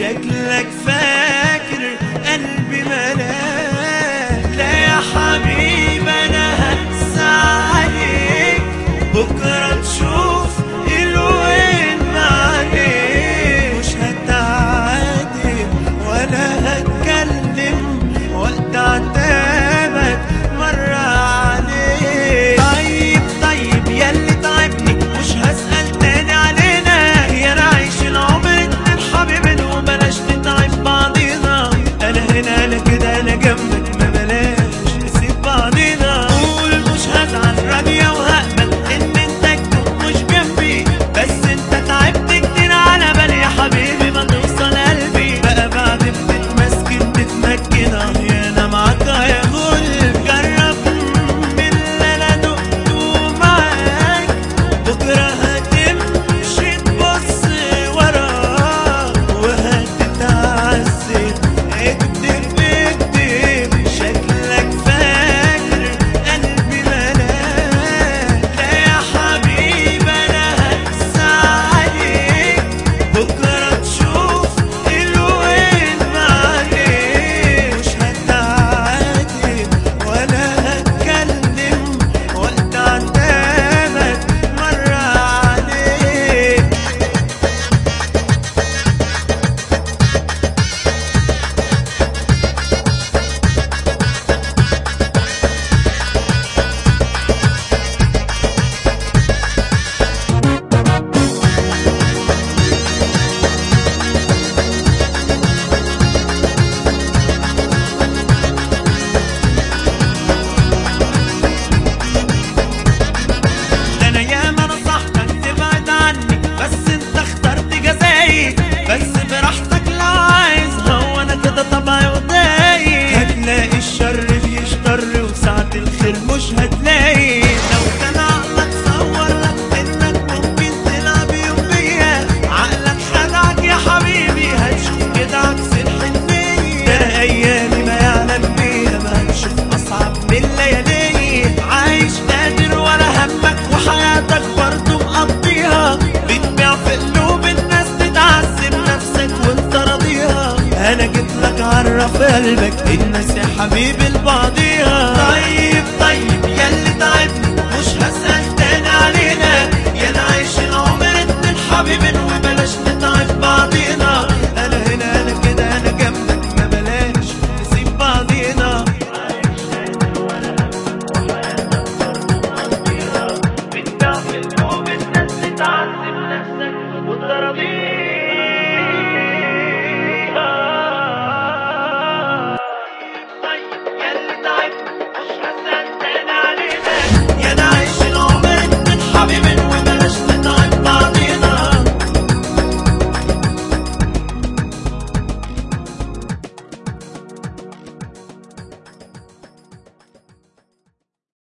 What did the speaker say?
شكلك فاكر قلبي ملاك لا يا حبيب انا هنسى عليك بكره تشوف الوين معاك مش هتعاتب ولا هتكلم وقت عتابك مرة عليك طيب طيب ياللي تعبني مش هسأل تاني علينا يا نعيش العمر اتنين حبيبين وبلاش نتعب بعضينا انا هنا انا كده انا جنبك ما بلاش نسيب بعضينا قول مش هزعل راضية وهقبل ان انت تكون مش جنبي بس انت تعبت كتير على بالي يا حبيبي ما توصل قلبي بقى بعد ما تتمسكن تتمكن اه يا انا معاك يا غل جرب من اللي انا دقته معاك بكره هتمشي تبص وراك وهتتعذب اكدب اكدب شكلك فاكر قلبي ملاك لا يا حبيب انا هنسى عليك بكره تشوف الوين معاك مش هتعاتب ولا هتكلم وقت عتابك مرة عليك ده انا ياما نصحتك تبعد عني بس انت اخترت جزاي بس براحتك لو عايز هو انا كده طبعي وداي هتلاقي الشر بيشطر وساعة الخير مش هتلاقي لو كان عقلك صور لك انك ممكن تلعب يوم بيا عقلك خدعك يا حبيبي هتشوف كده عكس الحنية ده ايامي ما يعلم بيها ما هتشوف اصعب من ليالي عايش قادر ولا همك وحياتك برضه مقضيها بتبيع في قلوب الناس تتعذب نفسك وانت راضيها انا جيت لك عرف قلبك الناس يا حبيبي البعض